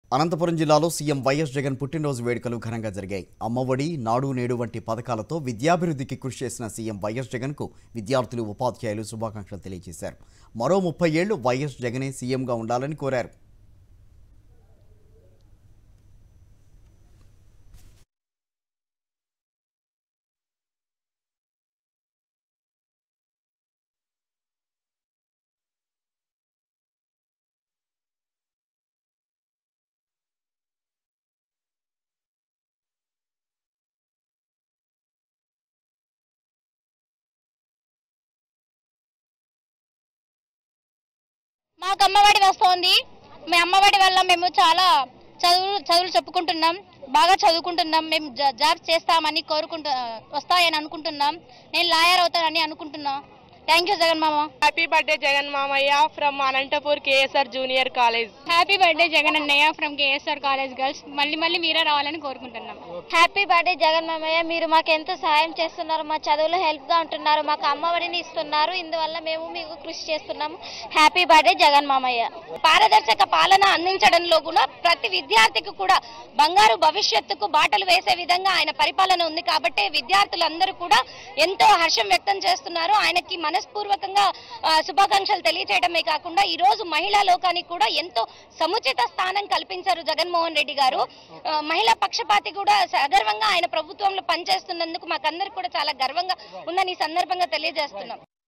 అనంతపురం జిల్లాలో CM YS Jagan పుట్టినరోజు వేడుకలు ఘనంగా జరిగాయి అమ్మఒడి నాడు నేడు వంటి పథకాలతో విద్యాభివృద్ధికి కృషి చేసిన సీఎం వైఎస్ జగన్కు విద్యార్థులు ఉపాధ్యాయులు శుభాకాంక్షలు తెలియజేశారు మరో ముప్పై ఏళ్లు వైఎస్ జగనే సీఎంగా ఉండాలని కోరారు మాకు అమ్మఒడి వస్తోంది మీ అమ్మఒడి వల్ల మేము చాలా చదువు చదువులు చెప్పుకుంటున్నాం బాగా చదువుకుంటున్నాం మేము జా- జాబ్ చేస్తామని కోరుకుంటూ వస్తాయని అనుకుంటున్నాం నేను లాయర్ అవుతానని అనుకుంటున్నా థ్యాంక్ యూ జగన్ మామ హ్యాపీ బర్త్డే జగన్ మామయ్య from Anantapur KSR junior college happy birthday Jagan అన్నయ్య ఫ్రమ్ కేఎస్ఆర్ కాలేజ్ గర్ల్స్ మళ్ళీ మళ్ళీ మీరే రావాలని కోరుకుంటున్నాం హ్యాపీ బర్త్డే జగన్ మామయ్య మీరు మాకు ఎంతో సహాయం చేస్తున్నారు మా చదువులో హెల్ప్ గా ఉంటున్నారు మాకు అమ్మఒడిని ఇస్తున్నారు ఇందువల్ల మేము మీకు కృషి చేస్తున్నాము హ్యాపీ బర్త్డే జగన్ మామయ్య పారదర్శక పాలన అందించడంలో కూడా ప్రతి విద్యార్థికి కూడా బంగారు భవిష్యత్తుకు బాటలు వేసే విధంగా ఆయన పరిపాలన ఉంది కాబట్టి విద్యార్థులందరూ కూడా ఎంతో హర్షం వ్యక్తం చేస్తున్నారు ఆయనకి మనస్పూర్వకంగా ఆ, శుభాకాంక్షలు తెలియజేయడమే కాకుండా ఈ రోజు మహిళా లోకానికి కూడా ఎంతో సముచిత స్థానం కల్పించారు జగన్మోహన్ రెడ్డి గారు ఆ, మహిళా పక్షపాతి కూడా సగర్వంగా ఆయన ప్రభుత్వంలో పనిచేస్తున్నందుకు మాకందరికి కూడా చాలా గర్వంగా ఉందని ఈ సందర్భంగా తెలియజేస్తున్నాం